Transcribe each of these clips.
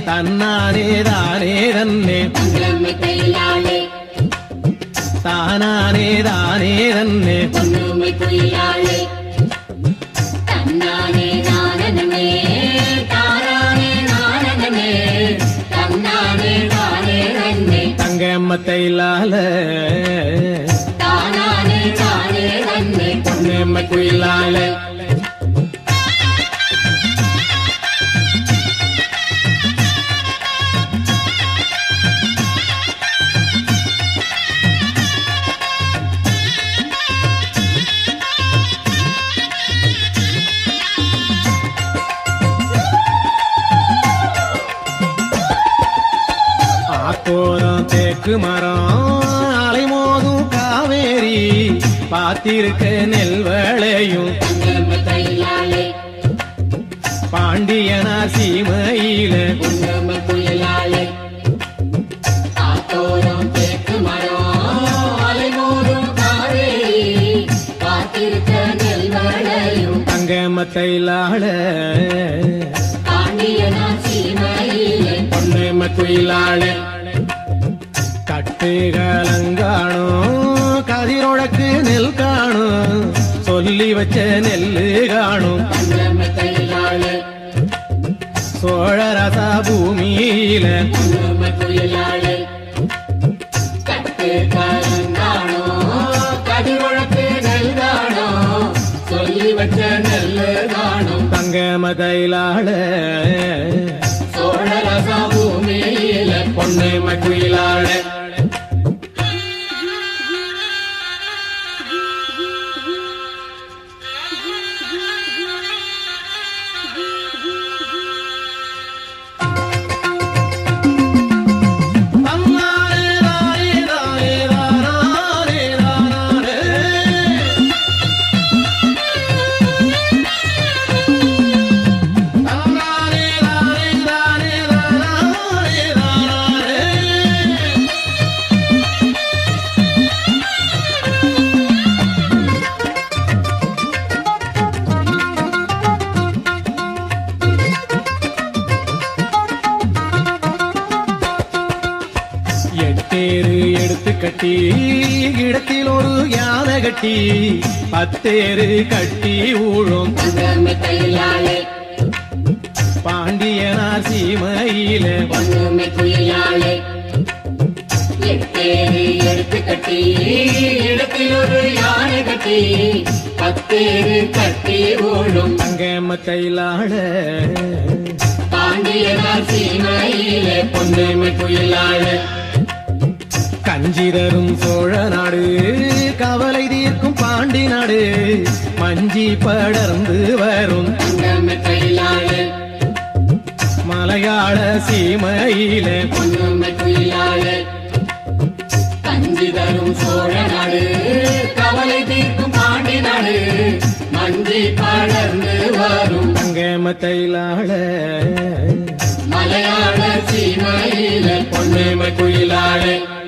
தன்னானே தானே தன்னே தங்கம்மை தையாளே தானானே தானே தன்னே பொன்னுமை குயிலாளே தன்னானே நானனமே தாரானே நானனமே தன்னானே தானே நன்னே தங்கம்மத்தை இல்லால தானானே தானே நன்னே பொன்னம்ம குயிலால ஆத்தோரம் தேக்கு மரம் அலைமோதும் காவேரி பாத்திருக்க நெல் விளையும் தங்கம்மை தையாளே பாண்டியனார் சீமையில பொன்னுமை குயிலாளே ஆத்தோரம் தேக்கு மரம் அலைமோதும் காவேரி காத்திருக்க நெல் வளையும் தங்கம்மத்தை இல்லால பாண்டியனா சீமையிலே பொன்னம்ம குயிலாள கட்டு கலங்காணும் கதிரொழக்கு நெல் காணும் சொல்லி வச்ச நெல்லு காணும் தங்கம்மை தையாளே சோழரசா பூமியில பொன்னுமை குயிலாளே கட்டு கலந்தானோ கதிரொழக்கு நெல்தானோ சொல்லி வச்ச நெல்லு தானோ தங்கமதையிலாள சோழரசா பூமியில பொன்னம்ம குயிலாள எட்டேரு எடுத்து கட்டி இடத்தில் ஒரு யானை கட்டி பத்தேரு கட்டி ஊழும் தங்கம்மை தையாளே பாண்டியனார் சீமையில பொன்னுமை குயிலாளே எட்டேரு எடுத்து கட்டி இடத்தில் ஒரு யானை கட்டி பத்தேரு கட்டி ஓடும் தங்கம்மத்தையிலாள பாண்டியனார் சீமையிலே பொன்னைமை குயிலாள கஞ்சிதரும் சோழ நாடு கவலை தீர்க்கும் பாண்டி நாடு மஞ்சி படர்ந்து வரும் தங்கம்மை கையிலாளே மலையாள சீமையில பொன்னுமை குயிலாளே கஞ்சி தரும் சோழ நாடு கவலை தீர்க்கும் பாண்டி நாடு மஞ்சி படர்ந்து வரும் தங்கம்மத்தையிலாள மலையாள சீமையிலே பொன்னைமை குயிலாள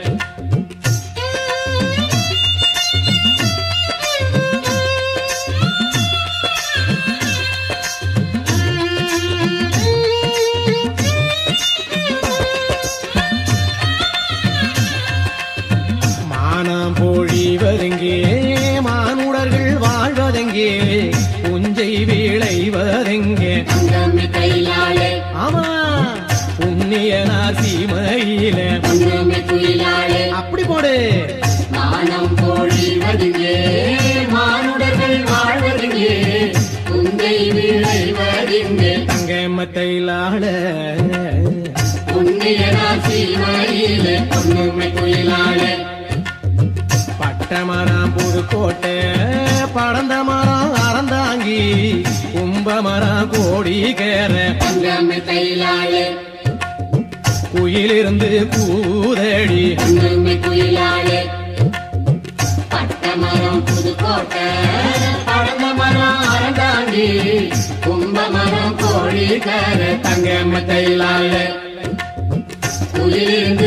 மானம் பொழிவதெங்கே மானுடர்கள் வாழ்வதெங்கே புஞ்சை விளைவதெங்கே தங்கம்மை கையிலாளே ஆமா புண்ணியனார் சீமையில பொன்னுமை குயிலாளே அப்படி போடு மானம் பொழிவதுங்கே மானுடர்கள் வாழ்வதுங்கே உந்தை விளைவதுங்கே தங்கம்மத்தையிலாள புண்ணியனா சீமையிலே பொன்னுமை குயிலாளே பட்டமரம் புதுக்கோட்டை படந்த மரம் அறந்தாங்கி கும்பமரம் கோடி கேற தங்கம்மை கையிலாளே குயிலிருந்து கூதடி பொன்னுமை குயிலாளே பட்டமரம் புதுக்கோட்டை படந்த மரம் அறந்தாண்டி கும்பமரம் கோழி கர தங்கம்மத்தையிலாள குயிலிருந்து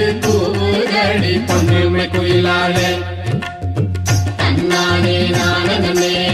கூதடி பொன்னுமை குயிலாள தன்னானே நானனமே